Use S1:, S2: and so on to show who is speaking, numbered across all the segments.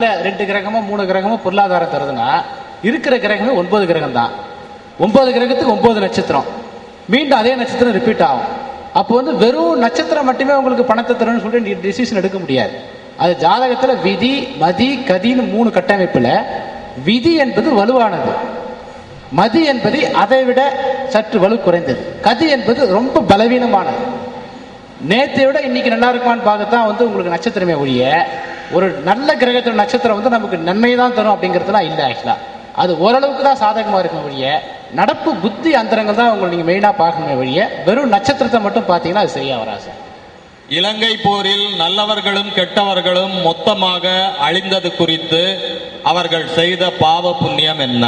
S1: ரெண்டு கிரகமோ மூணு கிரகமோ பொருளாதாரம் தருதுன்னா இருக்கிற கிரகமே ஒன்பது கிரகம் தான் ஒன்பது கிரகத்துக்கு ஒன்பது நட்சத்திரம் மீண்டும் அதே நட்சத்திரம் ரிப்பீட் ஆகும் அப்போ வந்து வெறும் நட்சத்திரம் மட்டுமே உங்களுக்கு பணத்தை தரும்னு சொல்லிட்டு டிசிஷன் எடுக்க முடியாது அது ஜாதகத்துல விதி மதி கதின்னு மூணு கட்டமைப்புல விதி என்பது வலுவானது மதி என்பது அதை விட சற்று வலு குறைந்தது கதி என்பது ரொம்ப பலவீனமானது நேற்றை விட இன்னைக்கு நல்லா இருக்குமான்னு பார்க்கத்தான் வந்து உங்களுக்கு நட்சத்திரமே ஒழிய ஒரு நல்ல கிரகத்தோட நட்சத்திரம் வந்து நமக்கு நன்மை தான் தரும் அப்படிங்கிறதுலாம் இல்லை ஆக்சுவலா அது ஓரளவுக்கு தான் சாதகமா இருக்கும் ஒழிய நடப்பு புத்தி அந்தரங்கள் தான் உங்களை நீங்க மெயினா பார்க்கணுமே ஒழிய வெறும் நட்சத்திரத்தை மட்டும் பார்த்தீங்கன்னா அது சரியா வராது சார்
S2: இலங்கை போரில் நல்லவர்களும் கெட்டவர்களும் மொத்தமாக அழிந்தது குறித்து அவர்கள் செய்த பாவ புண்ணியம் என்ன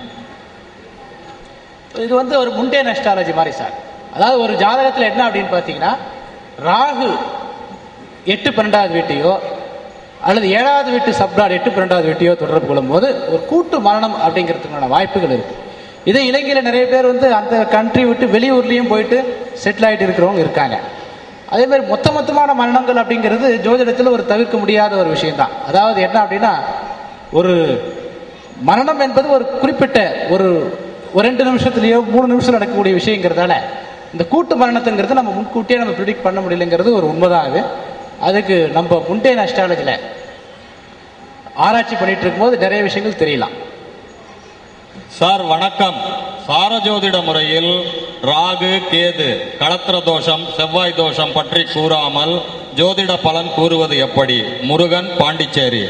S1: இது வந்து ஒரு முண்டே அஸ்ட்ராலஜி மாதிரி சார் அதாவது ஒரு ஜாதகத்தில் என்ன அப்படின்னு பார்த்தீங்கன்னா ராகு எட்டு பன்னெண்டாவது வீட்டையோ அல்லது ஏழாவது வீட்டு சப்டாட் எட்டு பன்னெண்டாவது வீட்டையோ தொடர்பு கொள்ளும்போது ஒரு கூட்டு மரணம் அப்படிங்கிறதுக்கான வாய்ப்புகள் இருக்கு இதே இலங்கையில் நிறைய பேர் வந்து அந்த கண்ட்ரி விட்டு வெளியூர்லேயும் போயிட்டு செட்டில் ஆகிட்டு இருக்கிறவங்க இருக்காங்க அதே மாதிரி மொத்த மொத்தமான மரணங்கள் அப்படிங்கிறது ஜோதிடத்தில் ஒரு தவிர்க்க முடியாத ஒரு விஷயம்தான் அதாவது என்ன அப்படின்னா ஒரு மரணம் என்பது ஒரு குறிப்பிட்ட ஒரு ஒரு ரெண்டு நிமிஷத்துலயோ மூணு நிமிஷம் நடக்கக்கூடிய விஷயங்கிறதால இந்த கூட்டு மரணத்துங்கிறது நம்ம முன்கூட்டியே நம்ம ப்ரிடிக்ட் பண்ண முடியலங்கிறது ஒரு உண்மைதான் அது அதுக்கு நம்ம முண்டேன் அஸ்ட்ராலஜில ஆராய்ச்சி பண்ணிட்டு இருக்கும்போது நிறைய விஷயங்கள் தெரியலாம்
S2: சார் வணக்கம் சாரஜோதிட முறையில் ராகு கேது களத்திர தோஷம் செவ்வாய் தோஷம் பற்றி கூறாமல் ஜோதிட பலன் கூறுவது எப்படி முருகன் பாண்டிச்சேரி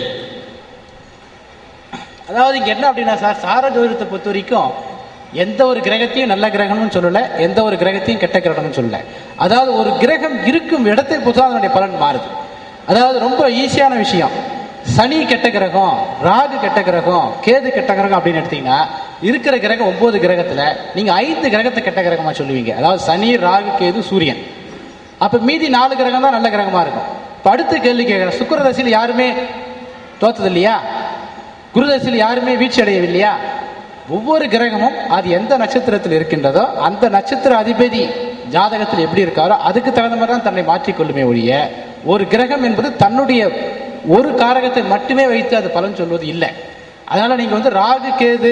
S1: அதாவது இங்க என்ன அப்படின்னா சார் சார ஜோதிடத்தை பொறுத்த வரைக்கும் எந்த ஒரு கிரகத்தையும் நல்ல கிரகம்னு சொல்லல எந்த ஒரு கிரகத்தையும் கெட்ட கிரகம்னு சொல்லல அதாவது ஒரு கிரகம் இருக்கும் இடத்தை பொறுத்து தான் அதனுடைய பலன் மாறுது அதாவது ரொம்ப ஈஸியான விஷயம் சனி கெட்ட கிரகம் ராகு கெட்ட கிரகம் கேது கெட்ட கிரகம் அப்படின்னு எடுத்தீங்கன்னா இருக்கிற கிரகம் ஒன்பது கிரகத்துல நீங்க ஐந்து கிரகத்தை கெட்ட கிரகமா சொல்லுவீங்க அதாவது சனி ராகு கேது சூரியன் அப்ப மீதி நாலு கிரகம் தான் நல்ல கிரகமா இருக்கும் இப்ப அடுத்த கேள்வி கேட்கிறேன் சுக்கரதசையில் யாருமே தோத்தது இல்லையா குருதசையில் யாருமே வீழ்ச்சி அடையவில்லையா ஒவ்வொரு கிரகமும் அது எந்த நட்சத்திரத்தில் இருக்கின்றதோ அந்த நட்சத்திர அதிபதி ஜாதகத்தில் எப்படி இருக்காரோ அதுக்கு தகுந்த மாதிரி தான் தன்னை மாற்றிக்கொள்ளுமே ஒழிய ஒரு கிரகம் என்பது தன்னுடைய ஒரு காரகத்தை மட்டுமே வைத்து அது பலன் சொல்வது இல்லை அதனால நீங்க வந்து ராகு கேது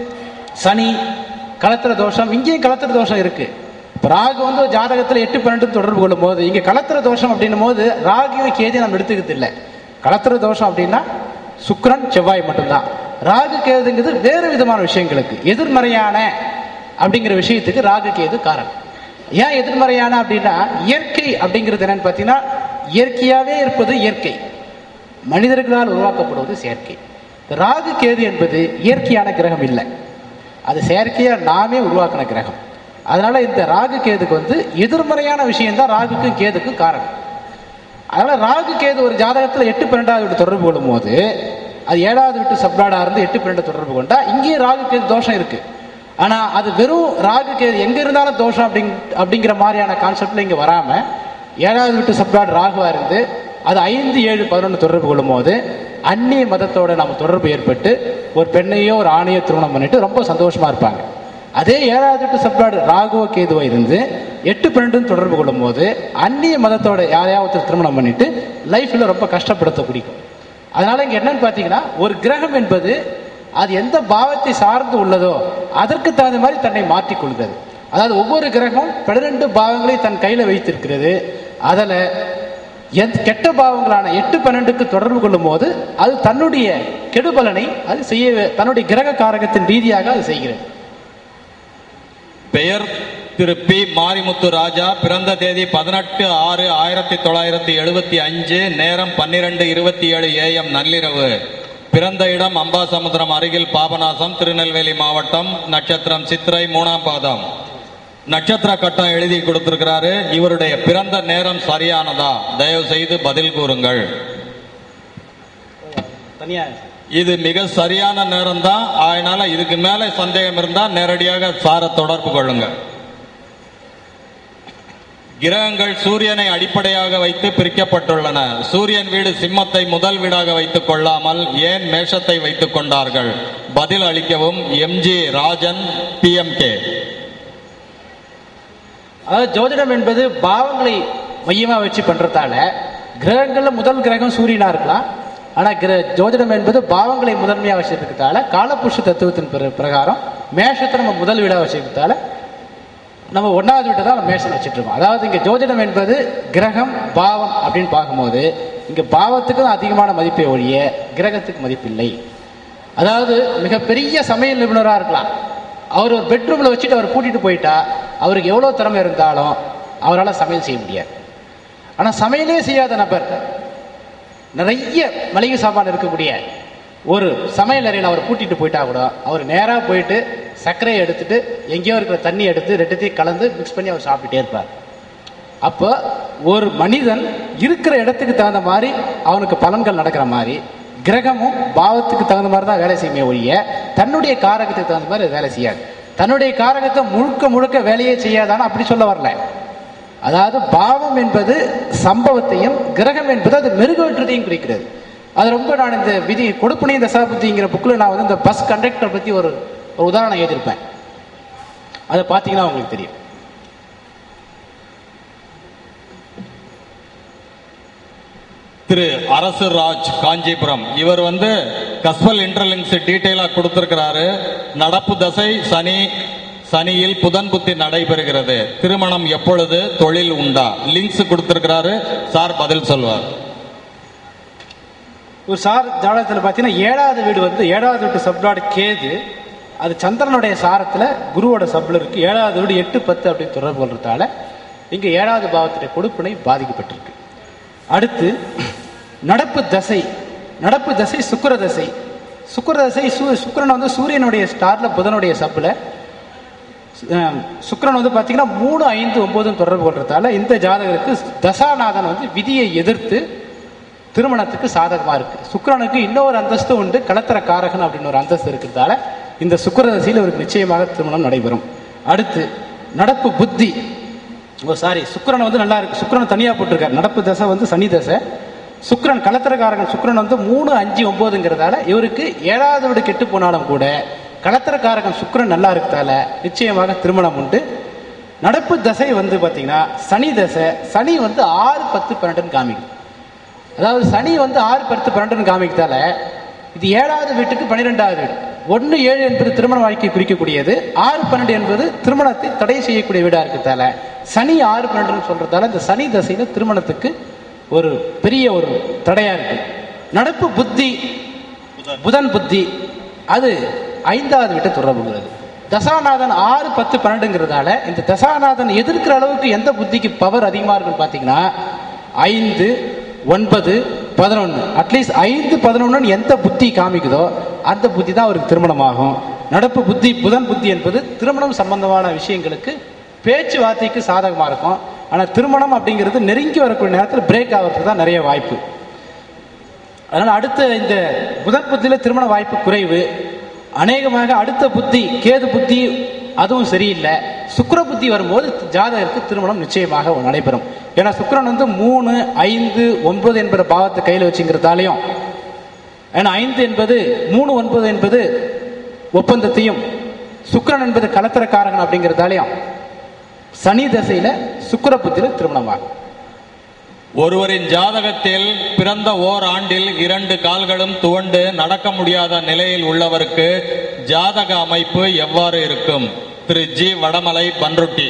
S1: சனி களத்திர தோஷம் இங்கேயும் களத்திர தோஷம் இருக்கு இப்ப ராகு வந்து ஒரு ஜாதகத்துல எட்டு பன்னெண்டு தொடர்பு கொள்ளும் போது இங்க களத்திர தோஷம் அப்படின்னும் போது ராகியும் கேதியும் நம்ம எடுத்துக்கிறது இல்லை களத்திர தோஷம் அப்படின்னா சுக்கிரன் செவ்வாய் மட்டும்தான் ராகு கேதுங்கிறது வேறு விதமான விஷயங்களுக்கு எதிர்மறையான அப்படிங்கிற விஷயத்துக்கு ராகு கேது காரணம் ஏன் எதிர்மறையான அப்படின்னா இயற்கை அப்படிங்கிறது என்னன்னு பார்த்தீங்கன்னா இயற்கையாவே இருப்பது இயற்கை மனிதர்களால் உருவாக்கப்படுவது செயற்கை இந்த ராகு கேது என்பது இயற்கையான கிரகம் இல்லை அது செயற்கையா நாமே உருவாக்கின கிரகம் அதனால இந்த ராகு கேதுக்கு வந்து எதிர்மறையான விஷயம் தான் ராகுக்கும் கேதுக்கும் காரணம் அதனால ராகு கேது ஒரு ஜாதகத்துல எட்டு பன்னெண்டாவது வீட்டு தொடர்பு கொள்ளும் போது அது ஏழாவது வீட்டு சப்ளாடா இருந்து எட்டு பன்னெண்டு தொடர்பு கொண்டா இங்கேயும் ராகு கேது தோஷம் இருக்கு ஆனா அது வெறும் ராகு கேது எங்க இருந்தாலும் தோஷம் அப்படிங் அப்படிங்கிற மாதிரியான கான்செப்ட்ல இங்க வராம ஏழாவது வீட்டு சப்ளாட் ராகுவா இருந்து அது ஐந்து ஏழு பதினொன்று தொடர்பு கொள்ளும் போது அந்நிய மதத்தோட நம்ம தொடர்பு ஏற்பட்டு ஒரு பெண்ணையோ ஒரு ஆணையோ திருமணம் பண்ணிட்டு ரொம்ப சந்தோஷமா இருப்பாங்க அதே ஏழாவது வீட்டு சப்ளாடு ராகுவ கேதுவா இருந்து எட்டு பன்னெண்டுன்னு தொடர்பு கொள்ளும் போது அந்நிய மதத்தோட யாரையாவது ஒருத்தர் திருமணம் பண்ணிட்டு லைஃப்ல ரொம்ப கஷ்டப்படுத்த பிடிக்கும் அதனால இங்க என்னன்னு பாத்தீங்கன்னா ஒரு கிரகம் என்பது அது எந்த பாவத்தை சார்ந்து உள்ளதோ அதற்கு தகுந்த மாதிரி தன்னை மாற்றிக் கொள்கிறது அதாவது ஒவ்வொரு கிரகம் பன்னிரெண்டு பாவங்களையும் தன் கையில வைத்திருக்கிறது அதுல எந்த கெட்ட பாவங்களான எட்டு பன்னெண்டுக்கு தொடர்பு கொள்ளும் போது அது தன்னுடைய கெடுபலனை அது செய்ய தன்னுடைய கிரக காரகத்தின் ரீதியாக அது செய்கிறது
S2: பெயர் திரு பி மாரிமுத்து ராஜா பிறந்த தேதி பதினெட்டு ஆறு ஆயிரத்தி தொள்ளாயிரத்தி எழுபத்தி அஞ்சு நேரம் பன்னிரண்டு இருபத்தி ஏழு ஏஎம் நள்ளிரவு பிறந்த இடம் அம்பாசமுத்திரம் அருகில் பாபநாசம் திருநெல்வேலி மாவட்டம் நட்சத்திரம் சித்திரை மூணாம் பாதம் நட்சத்திர கட்டம் எழுதி கொடுத்திருக்கிறாரு இவருடைய பிறந்த நேரம் சரியானதா தயவு செய்து பதில் கூறுங்கள்
S1: தனியா
S2: இது மிக சரியான நேரம் தான் அதனால இதுக்கு மேல சந்தேகம் இருந்தா நேரடியாக சார தொடர்பு கொள்ளுங்க கிரகங்கள் சூரியனை அடிப்படையாக வைத்து பிரிக்கப்பட்டுள்ளன சூரியன் வீடு சிம்மத்தை முதல் வீடாக வைத்துக் கொள்ளாமல் ஏன் மேஷத்தை வைத்துக் கொண்டார்கள் பதில் அளிக்கவும் எம்ஜி ராஜன் பிஎம்கே
S1: அதாவது ஜோதிடம் என்பது பாவங்களை மையமா வச்சு பண்றதால கிரகங்கள்ல முதல் கிரகம் சூரியனா இருக்கலாம் ஆனால் கிர ஜோதிடம் என்பது பாவங்களை முதன்மையாக வச்சிருக்கிறதால காலப்புருஷ தத்துவத்தின் பிர- பிரகாரம் மேஷத்தை நம்ம முதல் வீடாக வச்சிருக்கிறதால நம்ம ஒன்றாவது வீட்டை தான் நம்ம மேஷம் வச்சுட்டு இருக்கோம் அதாவது இங்கே ஜோதிடம் என்பது கிரகம் பாவம் அப்படின்னு பார்க்கும்போது இங்கே பாவத்துக்கு தான் அதிகமான மதிப்பை ஒழிய கிரகத்துக்கு மதிப்பில்லை அதாவது மிகப்பெரிய சமையல் நிபுணராக இருக்கலாம் அவர் ஒரு பெட்ரூமில் வச்சுட்டு அவர் கூட்டிகிட்டு போயிட்டா அவருக்கு எவ்வளோ திறமை இருந்தாலும் அவரால் சமையல் செய்ய முடியாது ஆனால் சமையலே செய்யாத நபர் நிறைய மளிகை சாமான் இருக்கக்கூடிய ஒரு சமையல் அறையில் அவர் கூட்டிட்டு போயிட்டா கூட அவர் நேராக போயிட்டு சர்க்கரையை எடுத்துட்டு எங்கேயோ இருக்கிற தண்ணி எடுத்து ரெண்டுத்தையும் கலந்து மிக்ஸ் பண்ணி அவர் சாப்பிட்டுட்டே இருப்பார் அப்போ ஒரு மனிதன் இருக்கிற இடத்துக்கு தகுந்த மாதிரி அவனுக்கு பலன்கள் நடக்கிற மாதிரி கிரகமும் பாவத்துக்கு தகுந்த மாதிரி தான் வேலை செய்யுமே ஒழிய தன்னுடைய காரகத்துக்கு தகுந்த மாதிரி அது வேலை செய்யாது தன்னுடைய காரகத்தை முழுக்க முழுக்க வேலையே செய்யாதான்னு அப்படி சொல்ல வரல அதாவது பாவம் என்பது சம்பவத்தையும் கிரகம் என்பது அது மெருகேற்றத்தையும் குறிக்கிறது அது ரொம்ப நான் இந்த விதி கொடுப்பனை தசாபுத்திங்கிற புக்கில் நான் வந்து இந்த பஸ் கண்டக்டர் பற்றி ஒரு ஒரு உதாரணம் எழுதியிருப்பேன் அதை பார்த்தீங்கன்னா உங்களுக்கு தெரியும்
S2: திரு அரசு ராஜ் காஞ்சிபுரம் இவர் வந்து கஸ்பல் இன்டர்லிங்ஸ் டீட்டெயிலா கொடுத்திருக்கிறாரு நடப்பு தசை சனி சனியில் புதன் புத்தி நடைபெறுகிறது திருமணம் எப்பொழுது தொழில் உண்டா லிங்க்ஸ் கொடுத்திருக்கிறாரு சார் பதில் சொல்வார்
S1: ஒரு சார் ஜாதகத்தில் பார்த்தீங்கன்னா ஏழாவது வீடு வந்து ஏழாவது வீட்டு சப்ளாடு கேது அது சந்திரனுடைய சாரத்தில் குருவோட சப்ல இருக்கு ஏழாவது வீடு எட்டு பத்து அப்படின்னு தொடர்பு கொள்றதால இங்கே ஏழாவது பாவத்துடைய கொடுப்பினை பாதிக்கப்பட்டிருக்கு அடுத்து நடப்பு தசை நடப்பு தசை சுக்கிர தசை சுக்கிர தசை சூ சுக்கிரன் வந்து சூரியனுடைய ஸ்டார்ல புதனுடைய சப்பில் அஹ், சுக்கிரன் வந்து பார்த்தீங்கன்னா மூணு ஐந்து ஒன்பதுன்னு தொடர்பு கொள்றதால இந்த ஜாதகருக்கு தசாநாதன் வந்து விதியை எதிர்த்து திருமணத்துக்கு சாதகமா இருக்கு சுக்கிரனுக்கு இன்னொரு அந்தஸ்து உண்டு கலத்தர காரகன் அப்படின்னு ஒரு அந்தஸ்து இருக்கிறதால இந்த சுக்கிர தசையில் இவருக்கு நிச்சயமாக திருமணம் நடைபெறும் அடுத்து நடப்பு புத்தி ஓ சாரி சுக்கிரன் வந்து நல்லா இருக்கு சுக்கிரன் தனியா போட்டிருக்காரு நடப்பு தசை வந்து சனி தசை சுக்கிரன் கலத்திரக்காரகன் சுக்கிரன் வந்து மூணு அஞ்சு ஒன்பதுங்கிறதால இவருக்கு ஏழாவது வீடு கெட்டு போனாலும் கூட கலத்திரக்காரகன் சுக்கிரன் நல்லா இருக்கிறதால நிச்சயமாக திருமணம் உண்டு நடப்பு தசை வந்து பார்த்தீங்கன்னா சனி தசை சனி வந்து ஆறு பத்து பன்னெண்டுன்னு காமிக்கும் அதாவது சனி வந்து ஆறு பத்து பன்னெண்டுன்னு காமிக்கிறதால இது ஏழாவது வீட்டுக்கு பன்னிரெண்டாவது வீடு ஒன்று ஏழு என்பது திருமண வாழ்க்கை குறிக்கக்கூடியது ஆறு பன்னெண்டு என்பது திருமணத்தை தடை செய்யக்கூடிய வீடாக இருக்கிறதால சனி ஆறு பன்னெண்டுன்னு சொல்றதால இந்த சனி தசையில திருமணத்துக்கு ஒரு பெரிய ஒரு தடையா இருக்கு நடப்பு புத்தி புதன் புத்தி அது ஐந்தாவது வீட்டை தொடர்புகிறது தசாநாதன் ஆறு பத்து பன்னெண்டுங்கிறதால இந்த தசாநாதன் எதிர்க்கிற அளவுக்கு எந்த புத்திக்கு பவர் அதிகமாக இருக்குன்னு பார்த்தீங்கன்னா ஐந்து ஒன்பது பதினொன்று அட்லீஸ்ட் ஐந்து பதினொன்னு எந்த புத்தி காமிக்குதோ அந்த புத்தி தான் அவருக்கு திருமணம் ஆகும் நடப்பு புத்தி புதன் புத்தி என்பது திருமணம் சம்பந்தமான விஷயங்களுக்கு பேச்சுவார்த்தைக்கு சாதகமாக இருக்கும் ஆனால் திருமணம் அப்படிங்கிறது நெருங்கி வரக்கூடிய நேரத்தில் பிரேக் ஆகிறதுக்கு தான் நிறைய வாய்ப்பு அதனால அடுத்த இந்த புதன் புத்தியில திருமண வாய்ப்பு குறைவு அநேகமாக அடுத்த புத்தி கேது புத்தி அதுவும் சரியில்லை சுக்கிர புத்தி வரும்போது ஜாதகருக்கு திருமணம் நிச்சயமாக நடைபெறும் ஏன்னா சுக்கிரன் வந்து மூணு ஐந்து ஒன்பது என்கிற பாவத்தை கையில் வச்சுங்கிறதாலையும் ஏன்னா ஐந்து என்பது மூணு ஒன்பது என்பது ஒப்பந்தத்தையும் சுக்கிரன் என்பது கலத்திரக்காரகன் அப்படிங்கிறதாலையும் சனி தசையில சுக்கிர புத்தியில திருமணமாகும்
S2: ஒருவரின் ஜாதகத்தில் பிறந்த ஓர் ஆண்டில் இரண்டு கால்களும் துவண்டு நடக்க முடியாத நிலையில் உள்ளவருக்கு ஜாதக அமைப்பு எவ்வாறு இருக்கும் திரு ஜி வடமலை பன்ருட்டி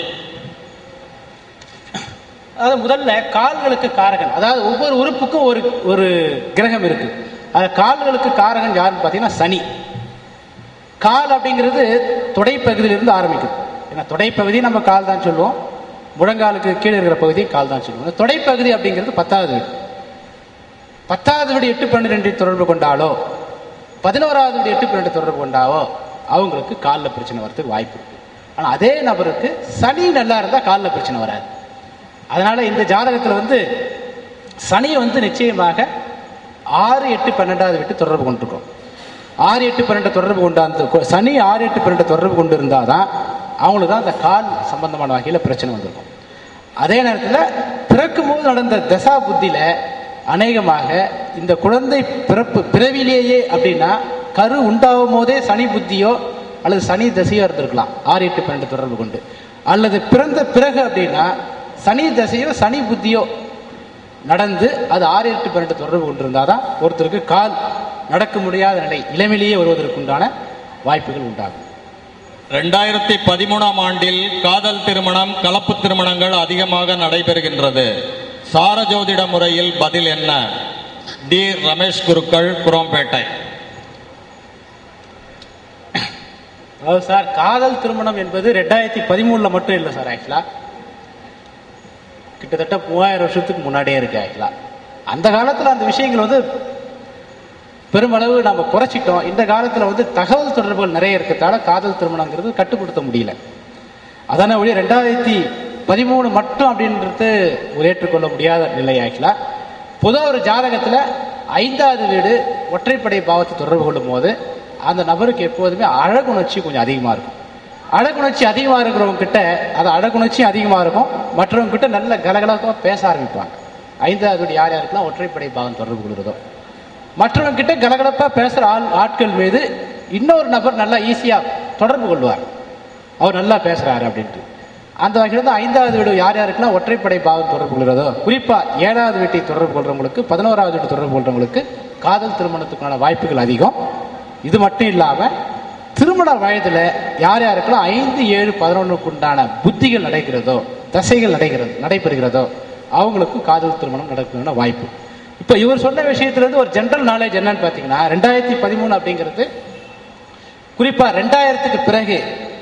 S1: அதாவது முதல்ல கால்களுக்கு காரகன் அதாவது ஒவ்வொரு உறுப்புக்கும் ஒரு ஒரு கிரகம் இருக்கு அது கால்களுக்கு காரகன் யாருன்னு பார்த்தீங்கன்னா சனி கால் அப்படிங்கிறது தொடைப்பகுதியிலிருந்து ஆரம்பிக்குது ஏன்னா தொடைப்பகுதி நம்ம கால் தான் சொல்லுவோம் முழங்காலுக்கு கீழே இருக்கிற பகுதி கால் தான் சொல்லுவோம் இந்த தொடைப்பகுதி அப்படிங்கிறது பத்தாவது வீடு பத்தாவது வீடு எட்டு பன்னிரெண்டு தொடர்பு கொண்டாலோ பதினோராவது வீடு எட்டு பன்னெண்டு தொடர்பு கொண்டாவோ அவங்களுக்கு காலில் பிரச்சனை வரதுக்கு வாய்ப்பு இருக்கு ஆனால் அதே நபருக்கு சனி நல்லா இருந்தால் காலில் பிரச்சனை வராது அதனால இந்த ஜாதகத்தில் வந்து சனி வந்து நிச்சயமாக ஆறு எட்டு பன்னெண்டாவது விட்டு தொடர்பு கொண்டிருக்கும் ஆறு எட்டு பன்னெண்டு தொடர்பு கொண்ட அந்த கொ- சனி ஆறு எட்டு பன்னெண்டு தொடர்பு கொண்டு இருந்தால் தான் அவங்களுக்கு தான் அந்த கால் சம்பந்தமான வகையில் பிரச்சனை வந்திருக்கும் அதே நேரத்தில் பிறக்கும் போது நடந்த தசா புத்தியில அநேகமாக இந்த குழந்தை பிறப்பு பிறவிலேயே அப்படின்னா கரு உண்டாகும் போதே சனி புத்தியோ அல்லது சனி தசையோ இருந்திருக்கலாம் ஆறு எட்டு பன்னெண்டு தொடர்பு கொண்டு அல்லது பிறந்த பிறகு அப்படின்னா சனி தசையோ சனி புத்தியோ நடந்து அது ஆறு எட்டு பன்னெண்டு தொடர்பு கொண்டிருந்தால் தான் ஒருத்தருக்கு கால் நடக்க முடியாத நிலை இளமையிலேயே வருவதற்குண்டான வாய்ப்புகள் உண்டாகும்
S2: ரெண்டாயிரத்தி பதிமூணாம் ஆண்டில் காதல் திருமணம் கலப்பு திருமணங்கள் அதிகமாக நடைபெறுகின்றது சாரஜோதிட முறையில் பதில் என்ன டி ரமேஷ் குருக்கள் குரோம்பேட்டை
S1: அதாவது சார் காதல் திருமணம் என்பது ரெண்டாயிரத்தி பதிமூணுல மட்டும் இல்லை சார் ஆக்சுவலா கிட்டத்தட்ட மூவாயிரம் வருஷத்துக்கு முன்னாடியே இருக்கு ஆக்சுவலா அந்த காலத்துல அந்த விஷயங்கள் வந்து பெருமளவு நம்ம குறைச்சிட்டோம் இந்த காலத்துல வந்து தகவல் தொடர்புகள் நிறைய இருக்கிறதால காதல் திருமணங்கிறது கட்டுப்படுத்த முடியல அதான ஒழி ரெண்டாயிரத்தி பதிமூணு மட்டும் அப்படின்றது ஒரு ஏற்றுக்கொள்ள முடியாத நிலை ஆக்சுவலா பொதுவாக ஒரு ஜாதகத்துல ஐந்தாவது வீடு ஒற்றைப்படை பாவத்தை தொடர்பு கொள்ளும் போது அந்த நபருக்கு எப்போதுமே அழகுணர்ச்சி கொஞ்சம் அதிகமா இருக்கும் அழகுணர்ச்சி அதிகமா இருக்கிறவங்க கிட்ட அது அழகுணர்ச்சி அதிகமா இருக்கும் மற்றவங்க கிட்ட நல்ல கலகலப்பாக பேச ஆரம்பிப்பாங்க ஐந்தாவது வீடு யார் யாருக்கெல்லாம் ஒற்றைப்படை பாவம் தொடர்பு கொள்கிறதோ மற்றவங்க கிட்ட கலகலப்பா பேசுற ஆள் ஆட்கள் மீது இன்னொரு நபர் நல்லா ஈஸியா தொடர்பு கொள்வார் அவர் நல்லா பேசுறாரு அப்படின்ட்டு அந்த வகையில் தான் ஐந்தாவது வீடு யார் யாருக்கெல்லாம் ஒற்றைப்படை பாவம் தொடர்பு கொள்கிறதோ குறிப்பா ஏழாவது வீட்டை தொடர்பு கொள்றவங்களுக்கு பதினோராவது வீட்டை தொடர்பு கொள்றவங்களுக்கு காதல் திருமணத்துக்கான வாய்ப்புகள் அதிகம் இது மட்டும் இல்லாம திருமண வயதுல யார் யாருக்கெல்லாம் ஐந்து ஏழு பதினொன்றுக்கு உண்டான புத்திகள் நடக்கிறதோ தசைகள் நடைகிறது நடைபெறுகிறதோ அவங்களுக்கும் காதல் திருமணம் நடக்கிறதுக்கான வாய்ப்பு இப்போ இவர் சொன்ன விஷயத்திலிருந்து ஒரு ஜென்ரல் நாலேஜ் என்னன்னு பார்த்தீங்கன்னா ரெண்டாயிரத்தி பதிமூணு அப்படிங்கிறது குறிப்பா ரெண்டாயிரத்துக்கு பிறகு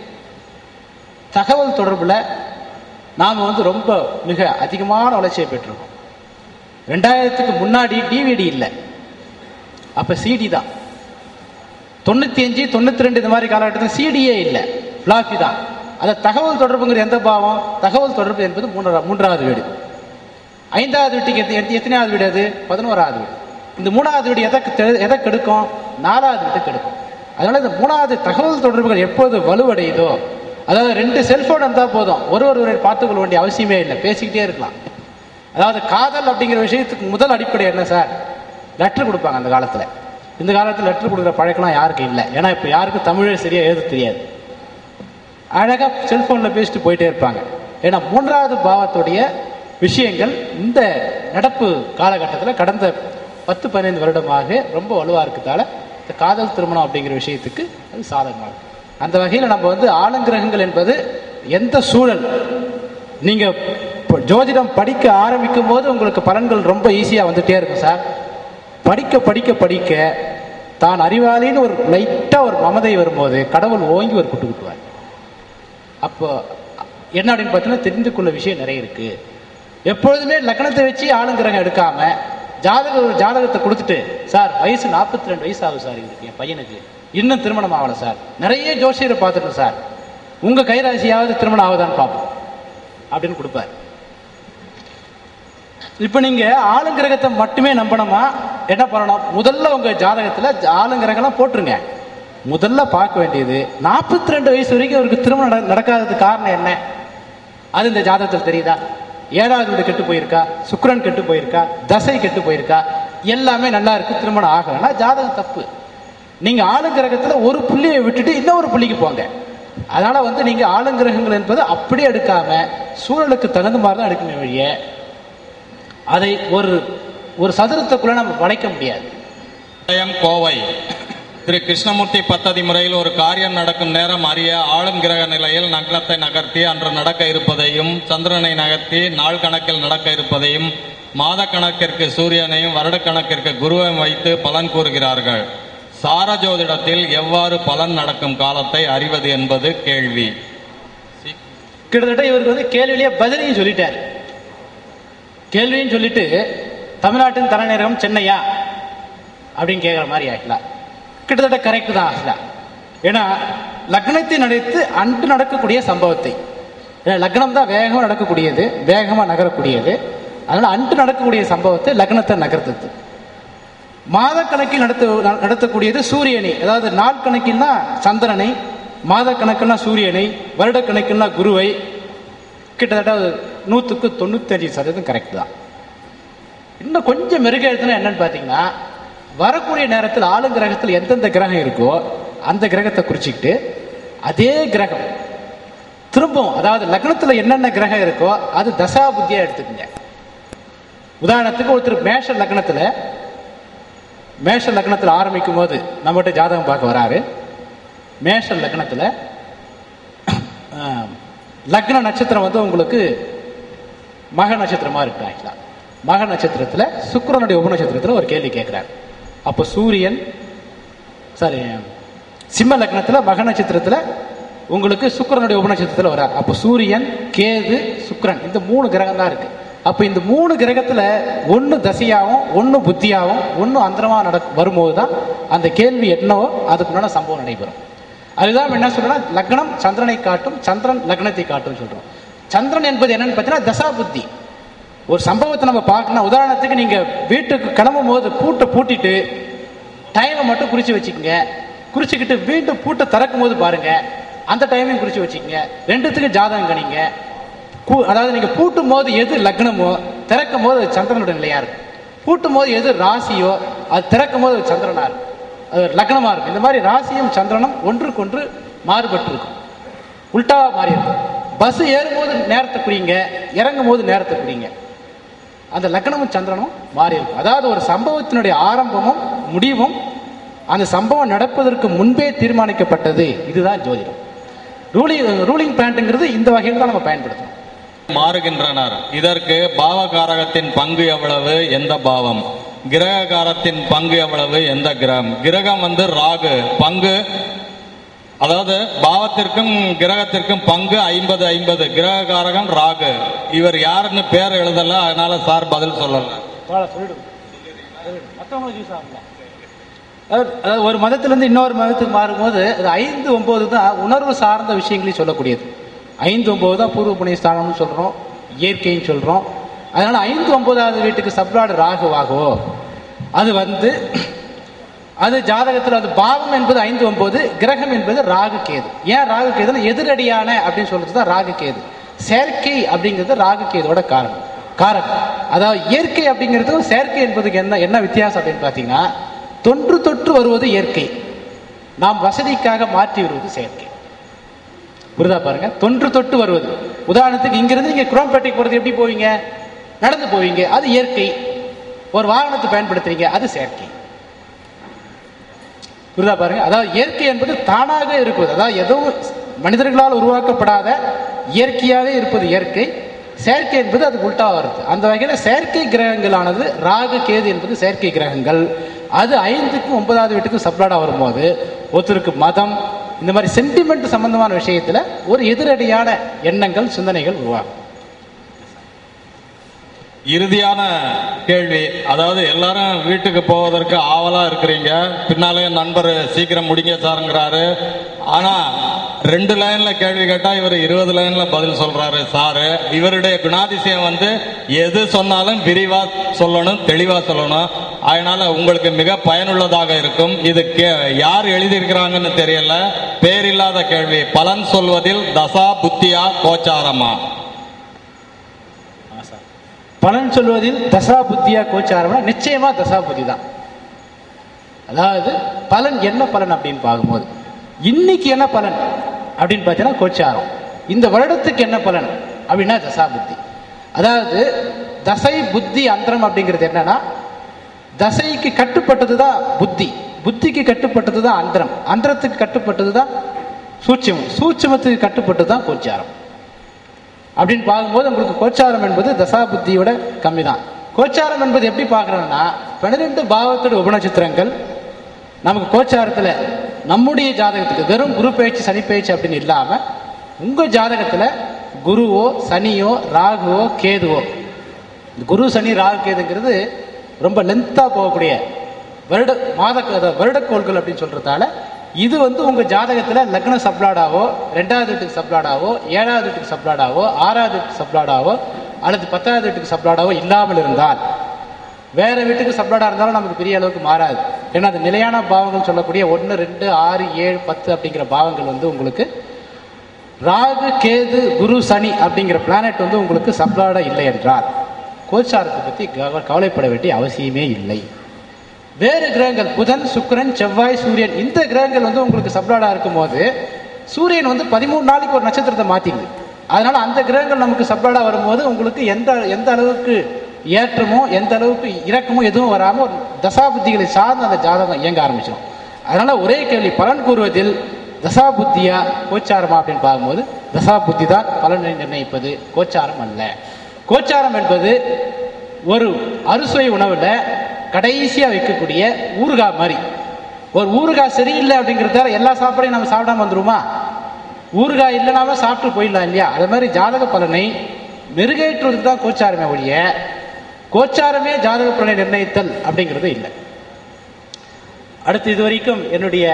S1: தகவல் தொடர்புல நாம வந்து ரொம்ப மிக அதிகமான வளர்ச்சியை பெற்றிருக்கோம் ரெண்டாயிரத்துக்கு முன்னாடி டிவிடி இல்லை அப்ப சிடி தான் தொண்ணூத்தி அஞ்சு தொண்ணூத்தி ரெண்டு இந்த மாதிரி காலகட்டத்தில் சிடியே இல்லை பிளாப்பி தான் அந்த தகவல் தொடர்புங்கிற எந்த பாவம் தகவல் தொடர்பு என்பது மூன்றா மூன்றாவது வீடு ஐந்தாவது வீட்டுக்கு எத்த- எத்த- எத்தனையாவது வீடு அது பதினோராவது வீடு இந்த மூணாவது வீடு எதை கெ- எதை கெடுக்கும் நாலாவது வீடு கெடுக்கும் அதனால இந்த மூணாவது தகவல் தொடர்புகள் எப்போது வலுவடையுதோ அதாவது ரெண்டு செல்போன் இருந்தால் போதும் ஒரு ஒருவரை பார்த்துக்கொள்ள வேண்டிய அவசியமே இல்லை பேசிக்கிட்டே இருக்கலாம் அதாவது காதல் அப்படிங்கிற விஷயத்துக்கு முதல் அடிப்படை என்ன சார் லெட்டர் கொடுப்பாங்க அந்த காலத்தில் இந்த காலத்தில் லெட்டர் கொடுக்குற பழக்கம்லாம் யாருக்கும் இல்லை ஏன்னா இப்போ யாருக்கும் தமிழே சரியா எழுத தெரியாது அழகா செல்போனில் பேசிட்டு போயிட்டே இருப்பாங்க ஏன்னா மூன்றாவது பாவத்துடைய விஷயங்கள் இந்த நடப்பு காலகட்டத்தில் கடந்த பத்து பதினைந்து வருடமாக ரொம்ப வலுவாக இருக்கிறதால இந்த காதல் திருமணம் அப்படிங்கிற விஷயத்துக்கு அது சாதகமாக இருக்கு அந்த வகையில் நம்ம வந்து ஆலங்கிரகங்கள் என்பது எந்த சூழல் நீங்க இப்போ ஜோதிடம் படிக்க ஆரம்பிக்கும் போது உங்களுக்கு பலன்கள் ரொம்ப ஈஸியாக வந்துட்டே இருக்கும் சார் படிக்க படிக்க படிக்க தான் அறிவாளின்னு ஒரு லைட்டாக ஒரு மமதை வரும்போது கடவுள் ஓங்கி ஒரு குட்டு குட்டுவார் அப்போ என்ன அப்படின்னு பார்த்தீங்கன்னா தெரிந்து கொள்ள விஷயம் நிறைய இருக்கு எப்பொழுதுமே லக்னத்தை வச்சு ஆளுங்கிரகம் எடுக்காம ஜாதக ஒரு ஜாதகத்தை கொடுத்துட்டு சார் வயசு நாற்பத்தி ரெண்டு வயசு ஆகுது சார் இவருக்கு என் பையனுக்கு இன்னும் திருமணம் ஆகலை சார் நிறைய ஜோசியரை பார்த்துட்டோம் சார் உங்க கைராசியாவது திருமணம் ஆகுதான்னு பார்ப்போம் அப்படின்னு கொடுப்பார் இப்போ நீங்க ஆளுங்கிரகத்தை மட்டுமே நம்பணுமா என்ன பண்ணணும் முதல்ல உங்க ஜாதகத்துல ஆளுங்கிரகம்லாம் போட்டுருங்க முதல்ல பார்க்க வேண்டியது நாற்பத்தி ரெண்டு வயசு வரைக்கும் அவருக்கு திருமணம் நட- நடக்காததுக்கு காரணம் என்ன அது இந்த ஜாதகத்தில் தெரியுதா ஏழாவது வீடு கெட்டு போயிருக்கா சுக்கிரன் கெட்டு போயிருக்கா தசை கெட்டு போயிருக்கா எல்லாமே நல்லா இருக்கு திருமணம் ஆகலைன்னா ஜாதகம் தப்பு நீங்க ஆளுங்கிரகத்துல ஒரு புள்ளியை விட்டுட்டு இன்னொரு புள்ளிக்கு போங்க அதனால வந்து நீங்க ஆளுங்கிரகங்கள் என்பது அப்படியே எடுக்காம சூழலுக்கு தகுந்த மாதிரி தான் எடுக்கணும் வழிய அதை ஒரு ஒரு சதுரத்துக்குள்ள நம்ம வளைக்க முடியாது
S2: பாளையம் கோவை திரு கிருஷ்ணமூர்த்தி பத்ததி முறையில் ஒரு காரியம் நடக்கும் நேரம் அறிய ஆளும் கிரக நிலையில் நகரத்தை நகர்த்தி அன்று நடக்க இருப்பதையும் சந்திரனை நகர்த்தி நாள் கணக்கில் நடக்க இருப்பதையும் மாத கணக்கிற்கு சூரியனையும் வருடக்கணக்கிற்கு குருவையும் வைத்து பலன் கூறுகிறார்கள் சாரஜோதிடத்தில் எவ்வாறு பலன் நடக்கும் காலத்தை அறிவது என்பது கேள்வி
S1: கிட்டத்தட்ட இவருக்கு வந்து கேள்வியிலேயே பதிலையும் சொல்லிட்டார் கேள்வியும் சொல்லிட்டு தமிழ்நாட்டின் தலைநகரம் சென்னையா அப்படின்னு கேட்குற மாதிரி ஆயிட்டா கிட்டத்தட்ட கரெக்ட் தான் ஆகலா ஏன்னா லக்னத்தை நடித்து அன்று நடக்கக்கூடிய சம்பவத்தை ஏன்னா லக்னம் தான் வேகமாக நடக்கக்கூடியது வேகமாக நகரக்கூடியது அதனால அன்று நடக்கக்கூடிய சம்பவத்தை லக்னத்தை நகர்த்துது மாத கணக்கில் நடத்த நடத்தக்கூடியது சூரியனை அதாவது நாள் கணக்கில்னா சந்திரனை மாத கணக்குன்னா சூரியனை வருட கணக்குன்னா குருவை கிட்டத்தட்ட ஒரு நூற்றுக்கு தொண்ணூத்தஞ்சு சதவீதம் கரெக்ட் தான் இன்னும் கொஞ்சம் மெருகெழுத்துனா என்னன்னு பார்த்தீங்கன்னா வரக்கூடிய நேரத்தில் ஆளுங்கிரகத்தில் எந்தெந்த கிரகம் இருக்கோ அந்த கிரகத்தை குறிச்சிக்கிட்டு அதே கிரகம் திரும்பவும் அதாவது லக்னத்தில் என்னென்ன கிரகம் இருக்கோ அது தசா புத்தியா எடுத்துக்கங்க உதாரணத்துக்கு ஒருத்தர் மேஷ லக்னத்துல மேஷ லக்னத்தில் ஆரம்பிக்கும் போது நம்மகிட்ட ஜாதகம் பார்க்க வராரு மேஷ லக்னத்துல ஆஹ், லக்ன நட்சத்திரம் வந்து உங்களுக்கு மக நட்சத்திரமா இருக்கு ஆக்சுவலா மக நட்சத்திரத்துல சுக்கிரனுடைய உபநட்சத்திரத்துல ஒரு கேள்வி கேட்கிறார் அப்போ சூரியன் சாரி சிம்ம லக்னத்துல மக நட்சத்திரத்துல உங்களுக்கு சுக்கிரனுடைய உபநட்சத்திரத்துல வரார் அப்போ சூரியன் கேது சுக்கிரன் இந்த மூணு கிரகம் தான் இருக்கு அப்போ இந்த மூணு கிரகத்துல ஒன்று தசையாகவும் ஒன்று புத்தியாகவும் ஒன்று அந்தரமா நட வரும்போது தான் அந்த கேள்வி என்னவோ அதுக்குண்டான சம்பவம் நடைபெறும் அதுதான் நம்ம என்ன சொல்றோம்னா லக்னம் சந்திரனை காட்டும் சந்திரன் லக்னத்தை காட்டும் சொல்றோம் சந்திரன் என்பது என்னன்னு பார்த்தீங்கன்னா தசா புத்தி ஒரு சம்பவத்தை நம்ம பார்க்கணும் உதாரணத்துக்கு நீங்க வீட்டுக்கு கிளம்பும் போது பூட்டை பூட்டிட்டு டைமை மட்டும் குறிச்சு வச்சுக்கோங்க குறிச்சுக்கிட்டு மீண்டும் பூட்டை திறக்கும் போது பாருங்க அந்த டைமையும் குறிச்சு வச்சுக்கோங்க ரெண்டுத்துக்கு ஜாதகம் கணிங்க கூ- அதாவது நீங்க பூட்டும் போது எது லக்னமோ திறக்கும் போது அது சந்திரனுடைய நிலையா இருக்கும் பூட்டும் போது எது ராசியோ அது திறக்கும் போது அது சந்திரனா இருக்கும் அது லக்னமா இருக்கும் இந்த மாதிரி ராசியும் சந்திரனும் ஒன்றுக்கொன்று மாறுபட்டு இருக்கும் உல்டாவா மாறி இருக்கும் பஸ் ஏறும்போது நேரத்தை குறிங்க இறங்கும் போது நேரத்தை குறிங்க அந்த லக்னமும் சந்திரனும் மாறி இருக்கும் அதாவது ஒரு சம்பவத்தினுடைய ஆரம்பமும் முடிவும் அந்த சம்பவம் நடப்பதற்கு முன்பே தீர்மானிக்கப்பட்டது இதுதான் ஜோதிடம் ரூலிங் ரூலிங் பிளான்ட்டுங்கிறது இந்த வகையில் தான் நம்ம பயன்படுத்தணும்
S2: மாறுகின்றனர் இதற்கு பாவகாரகத்தின் பங்கு எவ்வளவு எந்த பாவம் கிரககாரத்தின் பங்கு எவ்வளவு எந்த கிரகம் கிரகம் வந்து ராகு பங்கு அதாவது பாவத்திற்கும் கிரகத்திற்கும் பங்கு ஐம்பது ஐம்பது கிரககாரகன் ராகு இவர் யாருன்னு பேர் எழுதல அதனால சார் பதில் சொல்லல
S1: அதாவது அதாவது ஒரு மதத்திலிருந்து இன்னொரு மதத்துக்கு மாறும்போது அது ஐந்து ஒன்பது தான் உணர்வு சார்ந்த விஷயங்களையும் சொல்லக்கூடியது ஐந்து ஒன்பது தான் பூர்வ புண்ணிய ஸ்தானம்னு சொல்றோம் இயற்கைன்னு சொல்றோம் அதனால ஐந்து ஒன்பதாவது வீட்டுக்கு சப்ளாடு ராகுவாகவோ அது வந்து அது ஜாதகத்தில் அது பாவம் என்பது ஐந்து ஒன்பது கிரகம் என்பது ராகு கேது ஏன் ராகு கேதுன்னா எதிரடியான அப்படின்னு சொல்றது தான் ராகு கேது செயற்கை அப்படிங்கிறது ராகு கேதோட காரணம் காரகம் அதாவது இயற்கை அப்படிங்கிறதுக்கும் செயற்கை என்பதுக்கு என்ன என்ன வித்தியாசம் அப்படின்னு பார்த்தீங்கன்னா தொன்று தொற்று வருவது இயற்கை நாம் வசதிக்காக மாற்றி வருவது செயற்கை புரிதா பாருங்க தொன்று தொட்டு வருவது உதாரணத்துக்கு இங்கிருந்து நீங்க குரோம்பேட்டைக்கு போறது எப்படி போவீங்க நடந்து போவீங்க அது இயற்கை ஒரு வாகனத்தை பயன்படுத்துறீங்க அது செயற்கை புரிதா பாருங்க அதாவது இயற்கை என்பது தானாக இருப்பது அதாவது எதுவும் மனிதர்களால் உருவாக்கப்படாத இயற்கையாகவே இருப்பது இயற்கை செயற்கை என்பது அதுக்கு உல்டா வருது அந்த வகையில் செயற்கை கிரகங்களானது ராகு கேது என்பது செயற்கை கிரகங்கள் அது ஐந்துக்கும் ஒன்பதாவது வீட்டுக்கும் சப்ளாடா வரும்போது ஒருத்தருக்கு மதம் இந்த மாதிரி சென்டிமெண்ட் சம்பந்தமான விஷயத்துல ஒரு எதிரடியான எண்ணங்கள் சிந்தனைகள் உருவாகும்
S2: இறுதியான கேள்வி அதாவது எல்லாரும் வீட்டுக்கு போவதற்கு ஆவலா இருக்கிறீங்க பின்னாலே என் நண்பர் சீக்கிரம் முடிங்க சாருங்கிறாரு ஆனா ரெண்டு லைன்ல கேள்வி கேட்டா இவர் இருபது லைன்ல பதில் சொல்றாரு சாரு இவருடைய குணாதிசயம் வந்து எது சொன்னாலும் விரிவா சொல்லணும் தெளிவா சொல்லணும் அதனால உங்களுக்கு மிக பயனுள்ளதாக இருக்கும் இது கே- யார் எழுதியிருக்கிறாங்கன்னு தெரியல பேரில்லாத கேள்வி பலன் சொல்வதில் தசா புத்தியா கோச்சாரமா
S1: பலன் சொல்வதில் தசா புத்தியா கோச்சாரம்னா நிச்சயமா தசா புத்தி தான் அதாவது பலன் என்ன பலன் அப்படின்னு பார்க்கும்போது இன்னைக்கு என்ன பலன் அப்படின்னு பார்த்தீங்கன்னா கோச்சாரம் இந்த வருடத்துக்கு என்ன பலன் அப்படின்னா தசா புத்தி அதாவது தசை புத்தி அந்தரம் அப்படிங்கிறது என்னன்னா தசைக்கு கட்டுப்பட்டது தான் புத்தி புத்திக்கு கட்டுப்பட்டது தான் அந்தரம் அந்தரத்துக்கு கட்டுப்பட்டது தான் சூட்சமம் சூட்சமத்துக்கு கட்டுப்பட்டது தான் கோச்சாரம் அப்படின்னு பார்க்கும்போது உங்களுக்கு கோச்சாரம் என்பது தசா புத்தியோட கம்மி தான் கோச்சாரம் என்பது எப்படி பார்க்குறோம்னா பன்னிரெண்டு பாவத்தோட உபநட்சத்திரங்கள் நமக்கு கோச்சாரத்தில் நம்முடைய ஜாதகத்துக்கு வெறும் குரு பயிற்சி சனி பயிற்சி அப்படின்னு இல்லாமல் உங்கள் ஜாதகத்தில் குருவோ சனியோ ராகுவோ கேதுவோ இந்த குரு சனி ராகு கேதுங்கிறது ரொம்ப லென்த்தாக போகக்கூடிய வருட மாத அதாவது வருடக்கோள்கள் அப்படின்னு சொல்றதால இது வந்து உங்க ஜாதகத்துல லக்ன சப்ளாடாவோ ரெண்டாவது வீட்டுக்கு சப்ளாடாவோ ஏழாவது வீட்டுக்கு சப்ளாடாவோ ஆறாவது வீட்டுக்கு சப்ளாடாவோ அல்லது பத்தாவது வீட்டுக்கு சப்ளாடாவோ இல்லாமல் இருந்தால் வேற வீட்டுக்கு சப்ளாடா இருந்தாலும் நமக்கு பெரிய அளவுக்கு மாறாது ஏன்னா அது நிலையான பாவங்கள் சொல்லக்கூடிய ஒன்று ரெண்டு ஆறு ஏழு பத்து அப்படிங்கிற பாவங்கள் வந்து உங்களுக்கு ராகு கேது குரு சனி அப்படிங்கிற பிளானட் வந்து உங்களுக்கு சப்ளாடா இல்லை என்றால் கோச்சாரத்தை பற்றி கவ- கவலைப்பட வேண்டிய அவசியமே இல்லை வேறு கிரகங்கள் புதன் சுக்கிரன் செவ்வாய் சூரியன் இந்த கிரகங்கள் வந்து உங்களுக்கு சப்ளாடா இருக்கும்போது சூரியன் வந்து பதிமூணு நாளைக்கு ஒரு நட்சத்திரத்தை மாத்திக்குது அதனால அந்த கிரகங்கள் நமக்கு சப்ளாடா வரும்போது உங்களுக்கு எந்த எந்த அளவுக்கு ஏற்றமோ எந்த அளவுக்கு இறக்கமோ எதுவும் வராமல் ஒரு தசாபுத்திகளை சார்ந்து அந்த ஜாதகம் இயங்க ஆரம்பிச்சிடும் அதனால ஒரே கேள்வி பலன் கூறுவதில் தசாபுத்தியா கோச்சாரமா அப்படின்னு பார்க்கும்போது தசாபுத்தி தான் பலனை நிர்ணயிப்பது கோச்சாரம் அல்ல கோச்சாரம் என்பது ஒரு அறுசுவை உணவுல கடைசியா வைக்கக்கூடிய ஊறுகாய் மாதிரி ஒரு ஊறுகாய் சரியில்லை அப்படிங்கிறதால எல்லா சாப்பாடையும் நம்ம சாப்பிடாம வந்துருமா ஊறுகாய் இல்லைனாம சாப்பிட்டு போயிடலாம் இல்லையா அது மாதிரி ஜாதக பலனை மெருகேற்றுவதற்கு தான் கோச்சாரமே ஒழிய கோச்சாரமே ஜாதக பலனை நிர்ணயித்தல் அப்படிங்கிறது இல்லை அடுத்து இது வரைக்கும் என்னுடைய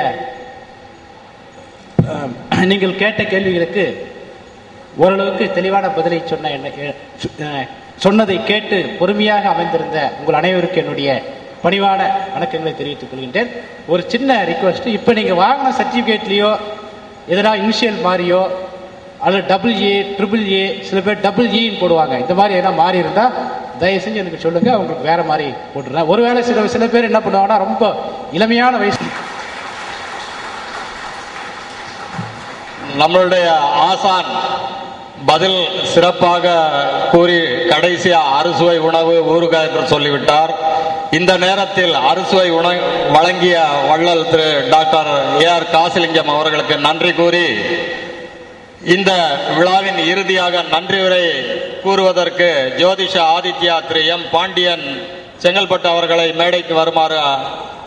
S1: அஹ், நீங்கள் கேட்ட கேள்விகளுக்கு ஓரளவுக்கு தெளிவான பதிலை சொன்ன என்ன அஹ், சொன்னதை கேட்டு பொறுமையாக அமைந்திருந்த உங்கள் அனைவருக்கும் என்னுடைய பணிவான வணக்கங்களை தெரிவித்துக் கொள்கின்றேன் ஒரு சின்ன ரிக்வஸ்ட் இப்போ நீங்கள் வாங்கின சர்டிஃபிகேட்லேயோ எதனா இனிஷியல் மாறியோ அல்லது டபுள் ஏ ட்ரிபிள் ஏ சில பேர் டபுள் ஈன்னு போடுவாங்க இந்த மாதிரி எதனா மாறி இருந்தால் தயவு செஞ்சு எனக்கு சொல்லுங்கள் அவங்களுக்கு வேற மாதிரி போட்டுறேன் ஒருவேளை சில சில பேர் என்ன பண்ணுவாங்கன்னா ரொம்ப இளமையான வயசு
S2: நம்மளுடைய ஆசான் பதில் சிறப்பாக கூறி கடைசியா அறுசுவை உணவு ஊறுகாய் என்று சொல்லிவிட்டார் இந்த நேரத்தில் அறுசுவை உணவு வழங்கிய வள்ளல் Thiru doctor A R Kasilingam அவர்களுக்கு நன்றி கூறி இந்த விழாவின் இறுதியாக நன்றி உரை கூறுவதற்கு ஜோதிஷ ஆதித்யா திரு எம் பாண்டியன் செங்கல்பட்டு அவர்களை மேடைக்கு வருமாறு